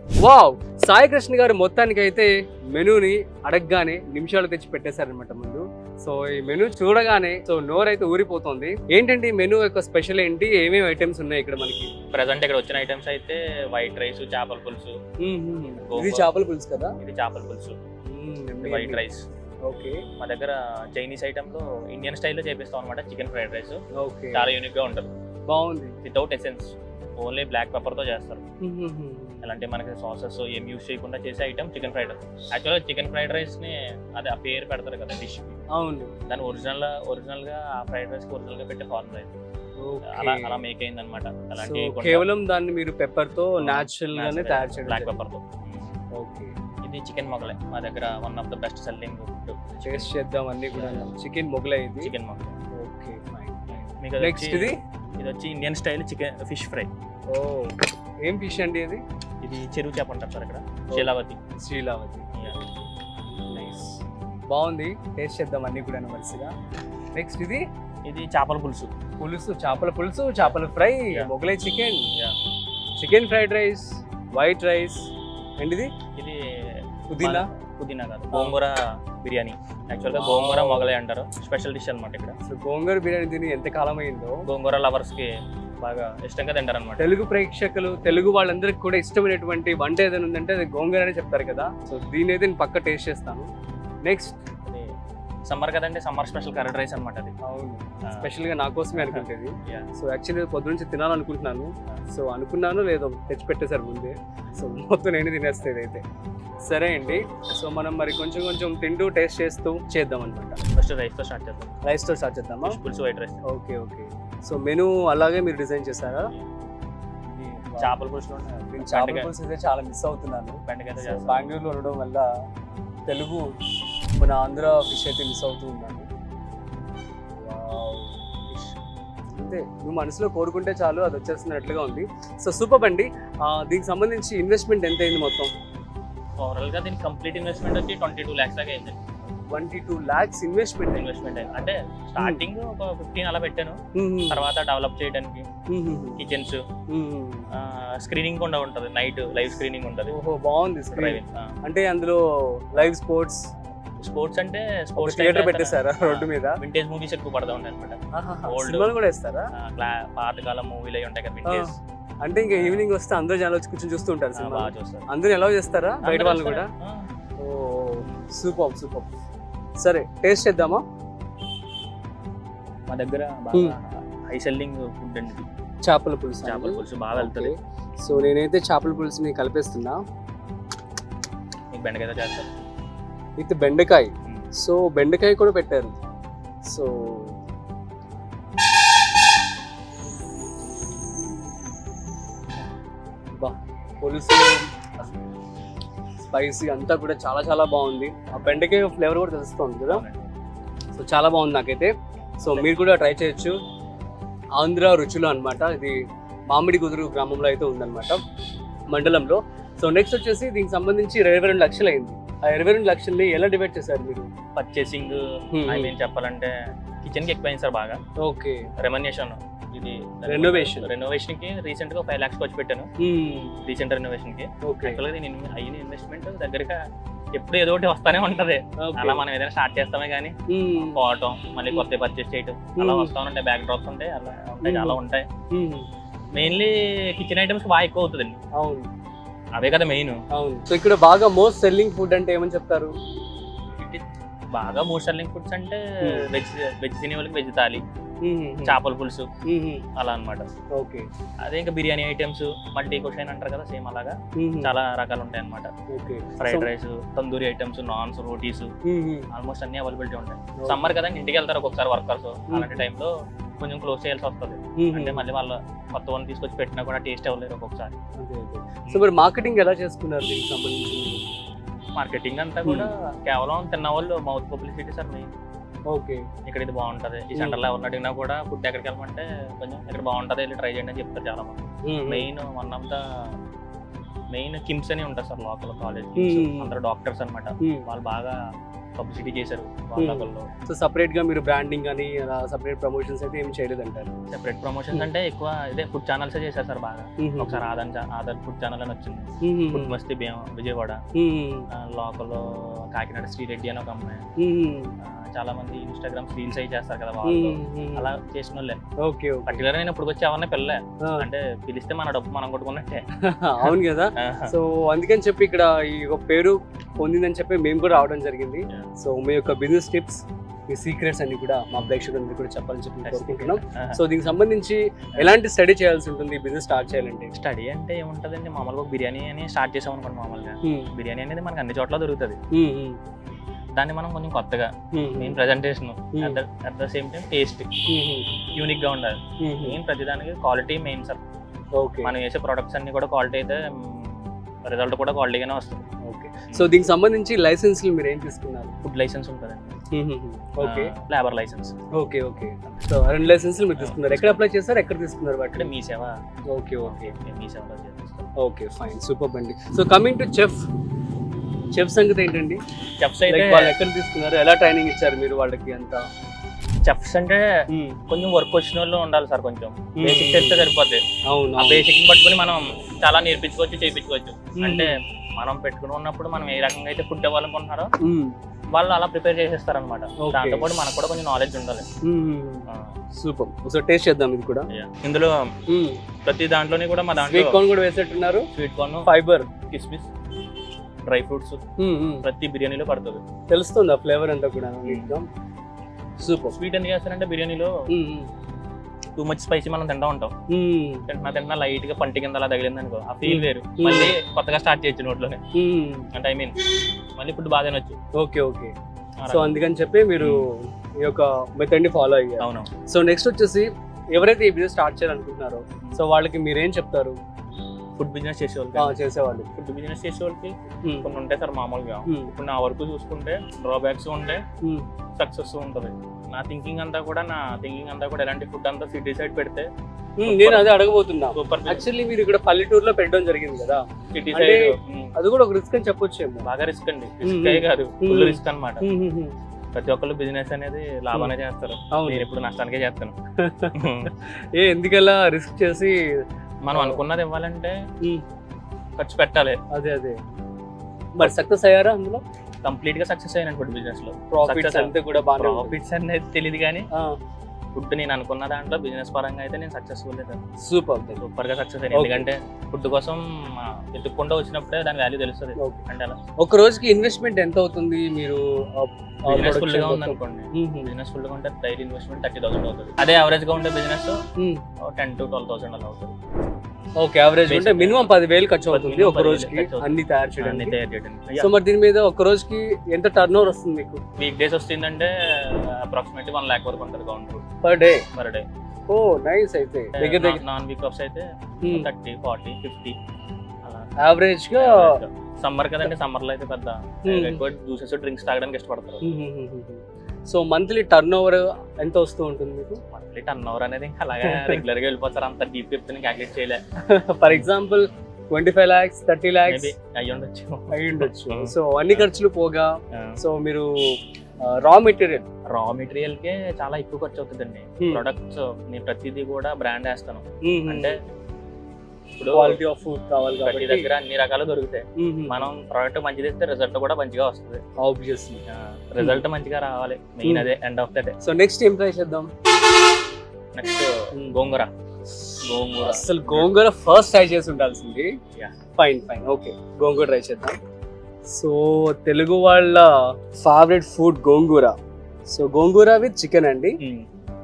వావ్ సాయి కృష్ణ గారు మొత్తానికి అయితే మెనూని అడగగానే నిమిషాలు తెచ్చి పెట్టేశారనమాట ముందు సో ఈ మెనూ చూడగానే సో నోరు అయితే ఊరిపోతుంది ఏంటంటే ఈ మెనూ యొక్క స్పెషల్ ఏంటి ఏమేమి ఐటమ్స్ ఉన్నాయి ఇక్కడ మనకి ప్రజెంట్ ఇక్కడ వచ్చిన ఐటమ్స్ అయితే వైట్ రైస్ చేపల పులుసు ఇది చేపల పులుసు కదా ఇది చేపల పులుసు వైట్ రైస్ ఓకే మా దగ్గర చైనీస్ ఐటమ్ లో ఇండియన్ స్టైల్లో చేపిస్తాం అనమాట చికెన్ ఫ్రైడ్ రైస్ ఓకే చాలా యూనిక్ గా ఉంటుంది బాగుంది without essence only black pepper తో చేస్తారు ఎలాంటి మనకి సాసెస్ ఏం యూస్ చేయకుండా చేసే ఐటమ్ చికెన్ ఫ్రైడ్ రైస్ యాక్చువల్గా చికెన్ ఫ్రైడ్ రైస్ ని అదే ఆ పేరు పెడతారు కదా డిష్ అవును దాని ఒరిజినల్ ఒరిజినల్ గా ఆ ఫ్రైడ్ రైస్ కి ఒరిజినల్ గా పెట్టే ఫార్ములా ఇది అలా అలా మేక్ అయింది అనమాట అలాంటి So, కేవలం దాన్ని మీరు పెప్పర్ తో నాచురల్ గానే తయారు చేయడం బ్లాక్ పెప్పర్ తో ఓకే ఇది చికెన్ మొగలే మా దగ్గర one of the best selling food taste చేద్దాం అన్ని కూడా చికెన్ మొగలై ఇది చికెన్ మొగలే ఓకే ఫైన్ మీకు అది నెక్స్ట్ వచ్చి- ఇది ఇది వచ్చి Indian style chicken fish fry ఓ ఏం ఫిష్ అండి ఇది ఇది చెరువు చేప అంటారు సార్ ఇక్కడ శీలావతి శ్రీలావతి నైస్ బాగుంది టేస్ట్ చేద్దాం అన్ని కూడా వరుసగా నెక్స్ట్ ఇది ఇది చేపల పులుసు పులుసు చేపల పులుసు చేపల fry Yeah. Mughlai chicken Yeah. Chicken fried rice white rice and ఇది ఇది పుదీనా మన- పుదీనా కాదు గోంగూర బిర్యానీ యాక్చువల్ గా గోంగూర మొగలై అంటారు స్పెషల్ డిష్ అన్నమాట ఇక్కడ అసలు గోంగూర బిర్యానీ తిని ఎంత కాలం అయిందో గోంగూర లవర్స్ కి బాగా ఇష్టంగా తింటారు అనమాట తెలుగు ప్రేక్షకులు తెలుగు వాళ్ళందరికీ కూడా ఇష్టమైనటువంటి వంట ఏదైనా ఉందంటే అది గోంగూర అని చెప్తారు కదా సో దీని అయితే నేను పక్క టేస్ట్ చేస్తాను నెక్స్ట్ సమ్మర్ కదండి సమ్మర్ స్పెషల్ కర్రీ రైస్ అనమాట అది అవును ఆ, స్పెషల్ గా నా కోసమే అనుకుంటేది Yeah. సో యాక్చువల్లీ పొద్దు నుంచి తినాలనుకుంటున్నాను సో అనుకున్నాను లేదో తెచ్చి పెట్టేశారు ముందే సో మొత్తం నేను తినేస్తే ఇదైతే సరే అండి సో మనం మరి కొంచెం కొంచెం తింటూ టేస్ట్ చేస్తూ చేద్దాం అనమాట ఫస్ట్ రైస్ తో స్టార్ట్ చేద్దాం రైస్ తో స్టార్ట్ చేద్దామా ఫిష్ పులుసు white rice okay okay so menu అలాగే మీరు డిజైన్ చేశారా చేపల పులుసులో నేను చేపల పులుసు అయితే చాలా మిస్ అవుతున్నాను బెండకాయతో సో చేస్తాం బెంగళూరులో ఉండడం వల్ల తెలుగు మన ఆంధ్ర ఫిష్ అయితే మిస్ అవుతూ ఉన్నాను Wow, fish. అంతే నువ్వు మనసులో కోరుకుంటే చాలు అది వచ్చేస్తున్నట్లుగా ఉంది సో సూపర్ అండి ఆ, దీనికి సంబంధించి ఇన్వెస్ట్మెంట్ ఎంత అయింది మొత్తం ఓవరాల్ గా దీనికి కంప్లీట్ ఇన్వెస్ట్మెంట్ వచ్చి ట్వంటీ టూ ల్యాక్స్ దాకా అయింది twenty two lakhs investment investment అయింది అంటే స్టార్టింగ్ ఒక ఫిఫ్టీన్ అలా పెట్టాను తర్వాత డెవలప్ చేయడానికి కిచెన్స్ స్క్రీనింగ్ కూడా ఉంటుంది నైట్ లైవ్ స్క్రీనింగ్ ఉంటుంది ఓహో బాగుంది స్క్రీన్ డ్రైవింగ్ అంటే అందులో లైవ్ స్పోర్ట్స్ స్పోర్ట్స్ అంటే స్పోర్ట్స్ థియేటర్ పెట్టేశారా రోడ్డు మీద వింటేజ్ మూవీస్ ఎక్కువ పడతా ఉంటాయి అనమాట Old. సినిమాలు కూడా ఇస్తారా పాతకాలం మూవీలు అవి ఉంటాయి కదా వింటేజ్ అంటే ఇంకా ఈవినింగ్ వస్తే అందరూ జనాలు వచ్చి కూర్చొని చూస్తూ ఉంటారు సినిమా బాగా చూస్తారు అందరూ ఎలా చేస్తారా బయట అందరూ వాళ్ళు కూడా వస్తారు. ఆ. ఓ సూపర్ సూపర్ సరే టేస్ట్ చేద్దామా మా దగ్గర బాగా హై సెల్లింగ్ ఫుడ్ అండి ఇది. చేపల పులుసు చేపల పులుసు బాగా వెళ్తుంది సో నేనైతే చేపల పులుసుని కలిపేస్తున్నా మీకు బెండకాయతో చేస్తారు విత్ బెండకాయ సో బెండకాయ కూడా పెట్టారు సో బా పులుసు స్పైసీ అంతా కూడా చాలా చాలా బాగుంది ఆ బెండకాయ ఫ్లేవర్ కూడా తెలుస్తుంది కదా సో చాలా బాగుంది నాకైతే సో మీరు కూడా ట్రై చేయొచ్చు ఆంధ్ర రుచులు అన్నమాట ఇది మామిడి కుదురు గ్రామంలో అయితే ఉందన్నమాట మండలంలో సో నెక్స్ట్ వచ్చేసి దీనికి సంబంధించి ఇరవై రెండు లక్షలు అయింది ఆ ఇరవై రెండు లక్షల్ని ఎలా డివైడ్ చేశారు మీరు పర్చేసింగ్ Hmm. ఐ మీన్ చెప్పాలంటే కిచెన్ కి ఎక్కువైంది సార్ బాగా ఓకే రెమన్యేషన్ ఇది Renovation. రెనోవేషన్ కి రీసెంట్ గా ఫైవ్ లాక్స్ ఖర్చు పెట్టాను రీసెంట్ రెనోవేషన్ కి ఓకే యాక్చువల్గా దీని ఇన్- అయిన ఇన్వెస్ట్మెంట్ దగ్గరగా ఎప్పుడు ఏదో ఒకటి వస్తానే ఉంటది అలా మనం ఏదైనా స్టార్ట్ చేస్తామే కానీ పోవటం మళ్ళీ కొత్త పర్చేస్ చేయటం అలా Hmm. వస్తా ఉంటాయి బ్యాక్ డ్రాప్స్ ఉంటాయి అలా ఉంటాయి చాలా ఉంటాయి మెయిన్లీ కిచెన్ ఐటమ్స్ బాగా ఎక్కువ అవుతుందండి అవును అవే కదా మెయిన్ అవును సో ఇక్కడ బాగా మోస్ట్ సెల్లింగ్ ఫుడ్ అంటే ఏమని చెప్తారు బాగా మూడు సెల్లింగ్ ఫుడ్స్ అంటే Hmm. వెజ్ వెజ్ తినే వాళ్ళకి వెజ్ తాలి చేపల పులుసు అలా అన్నమాట ఓకే అదే ఇంకా బిర్యానీ ఐటమ్స్ మల్టీ క్వశ్చన్ అంటారు కదా సేమ్ అలాగా చాలా రకాలు ఉంటాయి అన్నమాట okay fried rice tandoori items naans rotis almost అన్ని అవైలబిలిటీ ఉంటాయి సమ్మర్ కదా ఇంటికి వెళ్తారు ఒక్కొక్కసారి వర్కర్స్ అలాంటి టైంలో కొంచెం క్లోజ్ చేయాల్సి వస్తుంది అంటే మళ్ళీ వాళ్ళ కొత్త వన్ తీసుకొచ్చి పెట్టినా కూడా టేస్ట్ అవ్వలేరు ఒక్కొక్కసారి సో మరి మార్కెటింగ్ ఎలా చేసుకున్నారు దీనికి సంబంధించి మార్కెటింగ్ అంతా కూడా కేవలం తిన్న వాళ్ళు mouth publicity sir main okay ఇక్కడ ఇది బాగుంటది ఈ సెంటర్ లో ఎవరిని అడిగినా కూడా ఫుడ్ ఎక్కడికి వెళ్ళమంటే కొంచెం ఇక్కడ బాగుంటది వెళ్ళి ట్రై చేయండి అని చెప్తారు చాలా మంది main one of the main KIMS అని ఉంటారు సార్ లోకల్ కాలేజ్ Hmm. అందరూ డాక్టర్స్ అన్నమాట వాళ్ళు బాగా పబ్లిసిటీ చేశారు Hmm. వాళ్ళలో సో సపరేట్ గా మీరు బ్రాండింగ్ అని అలా సపరేట్ ప్రమోషన్స్ అయితే ఏం చేయలేదు అంటారు సెపరేట్ ప్రమోషన్స్ అంటే ఎక్కువ ఇదే ఫుడ్ ఛానల్స్ చేశారు సార్ బాగా ఒకసారి ఆదర్ ఆదర్ ఫుడ్ ఛానల్ అని వచ్చింది ఫుడ్ మస్తి బియ్యం విజయవాడ లోకల్ కాకినాడ శ్రీరెడ్డి అని ఒక అమ్మాయి ఆ, చాలా మంది ఇన్స్టాగ్రామ్ రీల్స్ అయి చేస్తారు కదా వాళ్ళు అలా చేసిన వాళ్ళే ఓకే ఓకే పర్టికులర్ నేను ఇప్పుడు వచ్చి ఎవరిని పిల్లలే అంటే పిలిస్తే మన డబ్బు మనం కొట్టుకున్నట్టే అవును కదా సో అందుకని చెప్పి ఇక్కడ ఈ ఒక పేరు పొందిందని చెప్పి మేము కూడా రావడం జరిగింది Yeah. సో మీ యొక్క బిజినెస్ టిప్స్ మీ సీక్రెట్స్ అన్ని కూడా మా ప్రేక్షకులందరూ కూడా చెప్పాలని చెప్పి కోరుకుంటున్నాం సో దీనికి సంబంధించి ఎలాంటి స్టడీ చేయాల్సి ఉంటుంది బిజినెస్ స్టార్ట్ చేయాలంటే స్టడీ అంటే ఏముంటదండి మామూలుగా ఒక బిర్యానీ అని స్టార్ట్ చేసాం అనుకోండి మామూలుగా బిర్యానీ అనేది మనకి అన్ని చోట్ల దొరుకుతుంది దాన్ని మనం కొంచెం కొత్తగా main presentation at the same time taste unique గా ఉండాలి మెయిన్ ప్రతిదానికి క్వాలిటీ మెయిన్ సార్ ఓకే మనం వేసే ప్రొడక్ట్స్ అన్ని కూడా క్వాలిటీ అయితే రిజల్ట్ కూడా క్వాలిటీగానే వస్తుంది ఓకే సో దీనికి సంబంధించి లైసెన్స్లు మీరు ఏం తీసుకున్నారు ఫుడ్ లైసెన్స్ ఉంటుందండి okay labour licence okay okay so రెండు లైసెన్స్లు మీరు తీసుకున్నారు ఎక్కడ అప్లై చేస్తారు ఎక్కడ తీసుకున్నారు ఇక్కడ వాటిని మీ సేవ ఓకే ఓకే మీ సేవలో చేస్తాం ఓకే ఫైన్ సూపర్ అండి so coming to chef chef సంగతి ఏంటండి చెఫ్స్ అయితే Like వాళ్ళు ఎక్కడ తీసుకున్నారు ఎలా ట్రైనింగ్ ఇచ్చారు మీరు వాళ్ళకి అంత చెఫ్స్ అంటే కొంచెం వర్క్ వచ్చిన వాళ్ళు ఉండాలి సార్ కొంచెం బేసిక్ తెలిస్తే సరిపోద్ది అవును ఆ బేసిక్ పట్టుకుని మనం చాలా నేర్పించుకోవచ్చు చేయించుకోవచ్చు అంటే మనం పెట్టుకుని ఉన్నప్పుడు మనం ఏ రకంగా అయితే ఫుడ్ ఇవ్వాలనుకుంటున్నారో వాళ్ళు అలా ప్రిపేర్ చేసేస్తారు అనమాట Okay. దాంతో పాటు మనకు కూడా కొంచెం నాలెడ్జ్ ఉండాలి ఆ, సూపర్ సో టేస్ట్ చేద్దాం ఇది కూడా yeah. ఇందులో ప్రతి దాంట్లోని కూడా మా దాంట్లో స్వీట్ కార్న్ కూడా వేసేట్టున్నారు స్వీట్ కార్న్ ఫైబర్ కిస్మిస్ డ్రై ఫ్రూట్స్ ప్రతి బిర్యానీలో పడుతుంది తెలుస్తుంది ఆ ఫ్లేవర్ అంతా కూడా నీట్గా సూపర్ స్వీట్ ఎందుకు చేస్తారంటే బిర్యానీలో టూ మచ్ స్పైసీ మనం తింటా ఉంటాం తింటున్నా తింటున్నా లైట్ గా పంటి కింద అలా తగిలింది అనుకో ఆ ఫీల్ వేరు మళ్ళీ కొత్తగా స్టార్ట్ చేయొచ్చు నోట్లోనే అంటే ఐ మీన్ మళ్ళీ ఫుడ్ బాగా తినొచ్చు ఓకే ఓకే సో అందుకని చెప్పి మీరు ఈ యొక్క మెథడ్ ని ఫాలో అయ్యారు అవును సో నెక్స్ట్ వచ్చేసి ఎవరైతే ఈ బిజినెస్ స్టార్ట్ చేయాలనుకుంటున్నారో సో వాళ్ళకి మీరేం చెప్తారు ఫుడ్ బిజినెస్ చేసే ఆ, వాళ్ళకి చేసేవాళ్ళు ఫుడ్ బిజినెస్ చేసే వాళ్ళకి Hmm. కొన్ని ఉంటాయి సార్ మామూలుగా Hmm. ఇప్పుడు నా వరకు చూసుకుంటే డ్రాబ్యాక్స్ ఉంటాయి Hmm. సక్సెస్ ఉంటుంది నా థింకింగ్ అంతా కూడా నా థింకింగ్ అంతా కూడా ఎలాంటి ఫుడ్ అంతా సిటీ సైడ్ పెడితే Hmm, నేను అదే అడగబోతున్నా సూపర్ యాక్చువల్లీ మీరు ఇక్కడ పల్లెటూరులో పెట్టడం జరిగింది కదా సిటీ అంటే- సైడ్ అది కూడా ఒక రిస్క్ అని చెప్పొచ్చేమో బాగా రిస్క్ అండి Hmm. రిస్క్ కాదు ఫుల్ Hmm. రిస్క్ అన్నమాట Hmm, hmm, hmm. ప్రతి ఒక్కళ్ళు బిజినెస్ అనేది లాభానే చేస్తారు అవును నేను ఇప్పుడు నష్టానికే చేస్తాను ఏ ఎందుకలా రిస్క్ చేసి మనం అనుకున్నది ఇవ్వాలంటే Hmm. ఖర్చు పెట్టాలి అదే అదే మరి సక్సెస్ అయ్యారా అందులో కంప్లీట్ గా సక్సెస్ అయిన ఫుడ్ బిజినెస్ లో ప్రాఫిట్స్ Success. అంతా కూడా బాగా ప్రాఫిట్స్ అనేది తెలియదు కానీ ఫుడ్ నేను అనుకున్న దాంట్లో బిజినెస్ పరంగా అయితే నేను సక్సెస్ఫుల్ సూపర్ సూపర్ గా సక్సెస్ అయ్యాను Okay. ఎందుకంటే ఫుడ్ కోసం ఆ, వెతుక్కుంటూ వచ్చినప్పుడే దాని వాల్యూ తెలుస్తుంది Okay. అంటే అలా ఒక రోజుకి ఇన్వెస్ట్మెంట్ ఎంత అవుతుంది మీరు ఆ, ఆ బిజినెస్ ఫుల్ production గా ఉంది మొత్తం? అనుకోండి మ్మ్. బిజినెస్ ఫుల్ గా ఉంటే డైలీ ఇన్వెస్ట్మెంట్ థర్టీ థౌసండ్ అవుతుంది అదే యావరేజ్ గా ఉంటే బిజినెస్ మ్మ్. టెన్ టు ట్వెల్వ్ థౌసండ్ అలా అవుతుంది ఓకే యావరేజ్ అంటే Basic. మినిమం పదివేలు ఖర్చు అవుతుంది Minimum ఒక 10,000 రోజుకి ఖర్చు అవుతుంది. అన్ని తయారు అన్ని చేయడానికి తయారు చేయడానికి సో మరి దీని మీద ఒక రోజుకి ఎంత టర్న్ ఓవర్ వస్తుంది మీకు వీక్ డేస్ వస్తుందంటే అప్రాక్సిమేట్లీ వన్ ల్యాక్ వరకు ఉంటుంది counter per day per day oh nice అయితే దగ్గర దగ్గర నాన్ వీక్ ఆఫ్స్ అయితే థర్టీ ఫార్టీ ఫిఫ్టీ అలా యావరేజ్ గా సమ్మర్ కదండి సమ్మర్ లో అయితే పెద్ద Hmm. ఎక్కువ జ్యూసెస్ డ్రింక్స్ తాగడానికి ఇష్టపడతారు సో మంత్లీ టర్న్ ఓవర్ ఎంత వస్తూ ఉంటుంది మీకు మంత్లీ టర్న్ ఓవర్ అనేది ఇంకా అలాగే రెగ్యులర్ గా వెళ్ళిపోతారు అంత డీప్ చెప్తే క్యాలిక్యులేట్ చేయలే for example twenty five lakhs thirty lakhs maybe అయ్యి ఉండొచ్చు అయి ఉండొచ్చు Hmm. సో అన్ని ఖర్చులు పోగా సో మీరు రా మెటీరియల్ రా మెటీరియల్ కే చాలా ఎక్కువ ఖర్చు అవుతుందండి Hmm. ప్రొడక్ట్స్ నేను ప్రతిదీ కూడా బ్రాండ్ వేస్తాను అంటే ఇప్పుడు క్వాలిటీ ఆఫ్ ఫుడ్ కావాలి ప్రతి కాబట్టి దగ్గర అన్ని రకాలు దొరుకుతాయి మనం ప్రోడక్ట్ మంచిది ఇస్తే రిజల్ట్ కూడా మంచిగా వస్తుంది ఆబ్వియస్లీ రిజల్ట్ మంచిగా రావాలి మెయిన్ Hmm. అదే end of the day so next ఏం ట్రై చేద్దాం నెక్స్ట్ Hmm. గోంగూర గోంగూర అసలు గోంగూర ఫస్ట్ ట్రై చేసి ఉండాల్సింది Yeah. ఫైన్ ఫైన్ ఓకే గోంగూర ట్రై చేద్దాం సో తెలుగు వాళ్ళ ఫేవరెట్ ఫుడ్ గోంగూర సో గోంగూర విత్ చికెన్ అండి Hmm.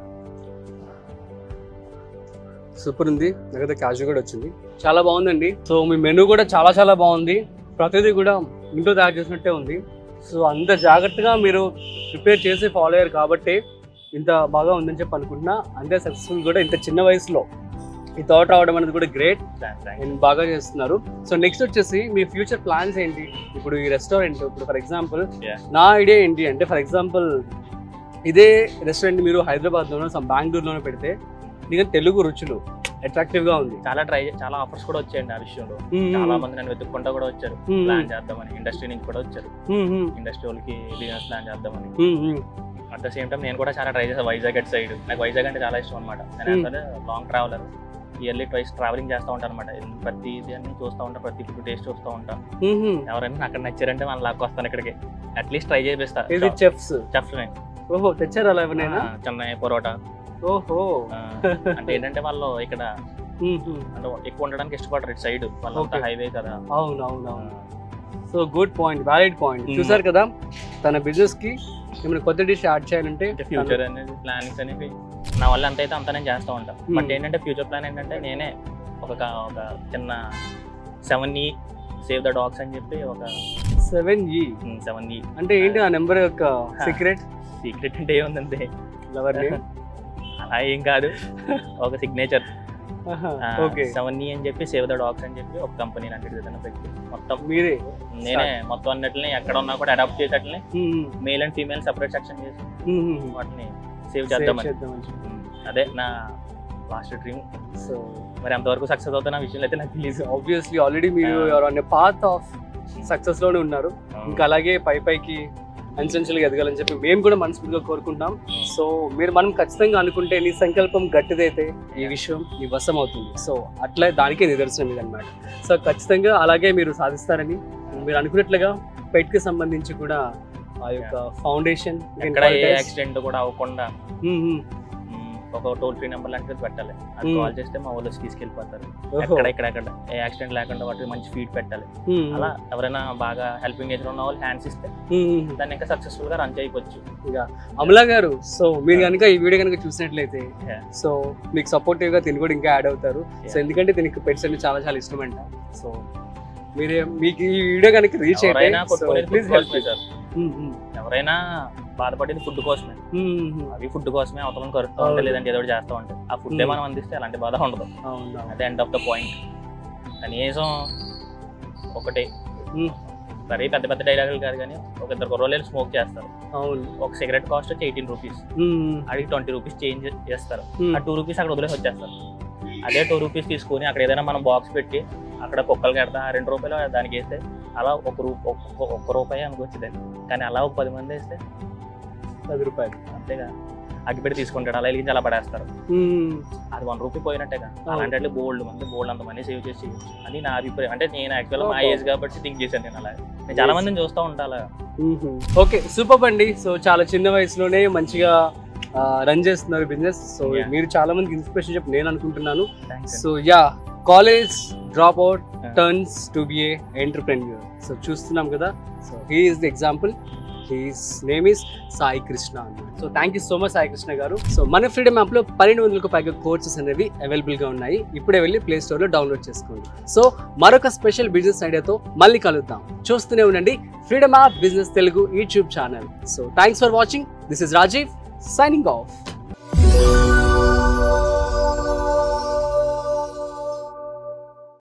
సూపర్ ఉంది నాకైతే క్యాషు కూడా వచ్చింది చాలా బాగుందండి సో మీ మెనూ కూడా చాలా చాలా బాగుంది ప్రతిదీ కూడా ఇంట్లో తయారు చేసినట్టే ఉంది సో అంత జాగ్రత్తగా మీరు ప్రిపేర్ చేసి ఫాలో అయ్యారు కాబట్టి ఇంత బాగా ఉందని చెప్పి అనుకుంటున్నా అంతే సక్సెస్ఫుల్ కూడా ఇంత చిన్న వయసులో ఈ థాట్ రావడం అనేది కూడా గ్రేట్ Thanks, thanks. అండ్ బాగా చేస్తున్నారు సో నెక్స్ట్ వచ్చేసి మీ ఫ్యూచర్ ప్లాన్స్ ఏంటి ఇప్పుడు ఈ రెస్టారెంట్ ఇప్పుడు ఫర్ ఎగ్జాంపుల్ Yeah. నా ఐడియా ఏంటి అంటే ఫర్ ఎగ్జాంపుల్ ఇదే రెస్టారెంట్ మీరు హైదరాబాద్లోనో సమ్ బెంగళూరులోనో పెడితే నీకు తెలుగు రుచులు అట్రాక్టివ్ గా ఉంది చాలా ట్రై చాలా ఆఫర్స్ కూడా వచ్చాయండి ఆ విషయంలో మ్మ్. చాలా మంది నన్ను వెతుక్కుంటా కూడా వచ్చారు మ్మ్. ప్లాన్ చేద్దామని ఇండస్ట్రీ నుంచి కూడా వచ్చారు మ్మ్, మ్మ్. ఇండస్ట్రీ వాళ్ళకి బిజినెస్ ప్లాన్ చేద్దామని మ్మ్, మ్మ్. అట్ ద సేమ్ టైం నేను కూడా చాలా ట్రై చేశాను వైజాగ్ అట్ సైడ్ నాకు వైజాగ్ అంటే చాలా ఇష్టం అనమాట నేను Hmm. అసలు long traveller yearly twice travelling చేస్తూ ఉంటాను అనమాట ప్రతి అన్ని చూస్తూ ఉంటా ప్రతి ఫుడ్ టేస్ట్ చూస్తూ ఉంటా మ్మ్, మ్మ్. ఎవరైనా అక్కడ నచ్చారంటే మన లాక్ వస్తాను ఇక్కడికి అట్లీస్ట్ ట్రై చేపిస్తా ఇది చెఫ్స్ చెఫ్ ఓహో తెచ్చారా అలా ఎవరైనా చెన్నై పొరోటా ఓహో ఆ, అంటే ఏంటంటే వాళ్ళు ఇక్కడ మ్మ్, మ్మ్. అంటే ఎక్కువ ఉండడానికి ఇష్టపడరు ఇటు సైడ్ వాళ్ళంతా Okay. హైవే కదా అవును అవును అవును so good point valid point Hmm. చూసారు కదా తన బిజినెస్ కి ఏమైనా కొత్త డిష్ యాడ్ చేయాలంటే ఫ్యూచర్ అనేది ప్లానింగ్స్ అనేవి నా వల్ల ఎంత అయితే అంత నేను చేస్తూ ఉంటాను Hmm. బట్ ఏంటంటే ఫ్యూచర్ ప్లాన్ ఏంటంటే నేనే ఒక క- ఒక చిన్న సెవెన్ ఈ సేవ్ ద డాగ్స్ అని చెప్పి ఒక సెవెన్ ఈ సెవెన్ ఈ అంటే ఏంటి ఆ నెంబర్ యొక్క సీక్రెట్ సీక్రెట్ అంటే ఏముందంటే లవర్ నేమ్ అలా ఏం కాదు ఒక సిగ్నేచర్ ఓకే సెవెన్ ఈ అని చెప్పి సేవ్ ద డాగ్స్ అని చెప్పి ఒక కంపెనీ లాంటిది ఏదైనా పెట్టి మొత్తం మీరే నేనే మొత్తం అన్నిటిని ఎక్కడ ఉన్నా కూడా అడాప్ట్ చేసేట్లని Hmm, male and female separate section చేసి hmm, hmm. వాటిని సేవ్ Save చేద్దామని చేద్దామని చెప్పి. ఉమ్, అదే నా లాస్ట్ డ్రీమ్ సో మరి అంతవరకు సక్సెస్ అవుతున్న విషయం అయితే నాకు తెలియదు ఆబ్వియస్లీ ఆల్రెడీ మీరు Ah. On path of success లోనే ఉన్నారు ఇంకా అలాగే పై పైకి అంచెంచెలుగా ఎదగాలని చెప్పి మేము కూడా మనస్ఫూర్తిగా కోరుకుంటాం సో మీరు మనం ఖచ్చితంగా అనుకుంటే నీ సంకల్పం గట్టిదైతే ఈ విషయం నీ వశం అవుతుంది సో అట్లా దానికే నిదర్శనం ఇది అనమాట సో ఖచ్చితంగా అలాగే మీరు సాధిస్తారని మీరు అనుకున్నట్లుగా పెట్ కి సంబంధించి కూడా ఆ యొక్క ఫౌండేషన్ ఎక్కడ ఏ యాక్సిడెంట్ కూడా అవ్వకుండా ఉమ్, ఒక టోల్ ఫ్రీ నెంబర్ లాంటిది పెట్టాలి అది Hmm. కాల్ చేస్తే మా వాళ్ళు వచ్చి తీసుకెళ్ళిపోతారు ఎక్కడ ఇక్కడ ఎక్కడ ఏ యాక్సిడెంట్ లేకుండా వాటికి మంచి ఫీడ్ పెట్టాలి అలా ఎవరైనా బాగా హెల్పింగ్ నేచర్ ఉన్న వాళ్ళు హ్యాండ్స్ ఇస్తే దాన్ని ఇంకా సక్సెస్ఫుల్ గా రన్ చేయవచ్చు అమలా గారు సో మీరు కనుక ఈ వీడియో కనుక చూసినట్లయితే Yeah. సో మీకు సపోర్టివ్ గా తిని కూడా ఇంకా యాడ్ అవుతారు సో Yeah. ఎందుకంటే దీనికి పెట్స్ అంటే చాలా చాలా ఇష్టం అంట సో మీరే మీకు ఈ వీడియో కనుక రీచ్ అయితే ఎవరైనా కొట్టుకునేది ప్లీజ్ ఫుడ్ హెల్ప్ కోసమే సార్ ఎవరైనా బాధపడేది ఫుడ్ కోసమే అవి ఫుడ్ కోసమే అవతలం కరుస్తూ అవును. ఉంటాయి లేదంటే ఏదో ఒకటి చేస్తూ ఉంటాయి ఆ ఫుడ్ Hmm. మనం అందిస్తే అలాంటి బాధ ఉండదు అవును అదే ఎండ్ ఆఫ్ ద పాయింట్ కనీసం ఒకటి Hmm. సరే పెద్ద పెద్ద డైలాగులు కాదు కానీ ఒక ఇద్దరు కుర్రోళ్ళు స్మోక్ చేస్తారు అవును ఒక సిగరెట్ కాస్ట్ వచ్చి ఎయిటీన్ రూపీస్ మ్మ్. అడిగి ట్వంటీ రూపీస్ చేంజ్ చేస్తారు మ్మ్. ఆ టూ రూపీస్ అక్కడ వదిలేసి వచ్చేస్తారు అదే టూ రూపీస్ తీసుకొని అక్కడ ఏదైనా మనం బాక్స్ పెట్టి అక్కడ కుక్కలు కడతా ఆ రెండు రూపాయలు దానికి వేస్తే అలా ఒక రూ ఒక్క ఒక్క రూపాయి అనుకోవచ్చు దాన్ని కానీ అలా ఒక పది మంది వేస్తే పది రూపాయలు అంతేగా అగ్గిపెట్టి తీసుకుంటాడు అలా వెలిగించి అలా పడేస్తారు మ్మ్. అది వన్ రూపీ పోయినట్టేగా అలాంటి బోల్డ్ మంది బోల్డ్ అంత మంది సేవ్ చేసి అని నా అభిప్రాయం అంటే నేను యాక్చువల్ మా ఏజ్ కాబట్టి థింక్ చేశాను నేను అలా నేను చాలా మందిని చూస్తూ ఉంటా అలా ఓకే సూపర్ అండి సో చాలా చిన్న వయసులోనే మంచిగా రన్ చేస్తున్నారు బిజినెస్ సో Yeah. మీరు చాలా మందికి ఇన్స్పిరేషన్ చెప్పి నేను అనుకుంటున్నాను thanks so yeah college drop dropout Yeah. Turns to be a entrepreneur so చూస్తున్నాం కదా so he is the example his name is Sai Krishna so thank you so much Sai Krishna garu so మన freedom app లో పన్నెండు వందలకు పైగా కోర్సెస్ అనేవి అవైలబుల్ గా ఉన్నాయి ఇప్పుడే వెళ్ళి ప్లే స్టోర్ లో డౌన్లోడ్ చేసుకోండి సో మరొక స్పెషల్ బిజినెస్ ఐడియాతో మళ్ళీ కలుద్దాం చూస్తూనే ఉండండి freedom app business Telugu YouTube channel so thanks for watching this is Rajiv signing of